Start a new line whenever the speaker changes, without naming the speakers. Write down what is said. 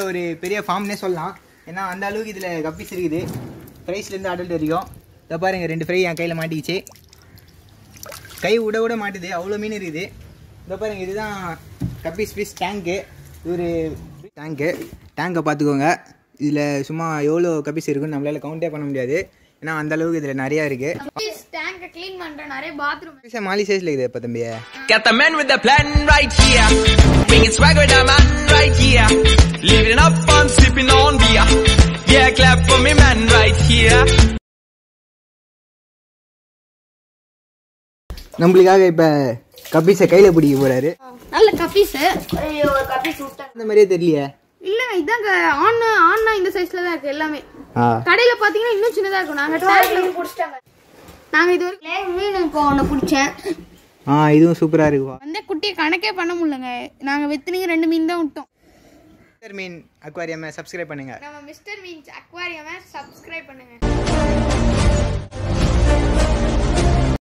ஒரு பெரிய ஃபார்ம்னே சொல்லலாம் ஏன்னா அந்த அளவுக்கு இதில் கப்பீஸ் இருக்குது ப்ரைஸ்லேருந்து அடல்ட் வரைக்கும் இதை பாருங்க ரெண்டு ஃப்ரை என் கையில் மாட்டிக்கிச்சு கை விட விட மாட்டுது அவ்வளோ மீன் இருக்குது இதை பாருங்க இதுதான் கப்பீஸ் ஃபிஷ் டேங்க்கு இது ஒரு டேங்க்கு டேங்கை பார்த்துக்கோங்க இதில் சும்மா எவ்வளோ கப்பீஸ் இருக்குன்னு நம்மளால கவுண்டே பண்ண முடியாது ஏன்னா அந்த அளவுக்கு இதில் நிறையா இருக்குது
டேங்கை க்ளீன் பண்ற நிறைய பாத்ரூம்
மாலி சைஸில் இருக்குது இப்போ தம்பி
Got the man with the plan right here. Bringing swag with the man right here. Living up and sipping on beer. Yeah, clap for me man right here.
நம்மளுக்காக இப்போ கப்பீஸை கையில் பிடிக்க போகிறாரு
நல்ல கப்பீஸ் ஒரு கப்பீஸ் விட்டாங்க
அந்த மாதிரியே தெரியலையே
இல்ல இதாங்க ஆன் ஆன்னா இந்த சைஸ்ல தான் இருக்கு எல்லாமே
ஆ
கடையில பாத்தீங்கன்னா இன்னும் சின்னதா இருக்கும் நாங்க டேங்க்ல புடிச்சிட்டாங்க நாங்க இது வரைக்கும் மீன் இப்போ ஒன்று பிடிச்சேன்
ஆ இதுவும் சூப்பராக இருக்குப்பா
வந்து குட்டியை கணக்கே பண்ண முடியலங்க நாங்க வெத்தினிங்க ரெண்டு மீன் தான் விட்டோம்
மீன் அக்வாரியமை சப்ஸ்கிரைப் பண்ணுங்க
நம்ம மிஸ்டர் மீன்ஸ் அக்வாரியமை சப்ஸ்கிரைப் பண்ணுங்க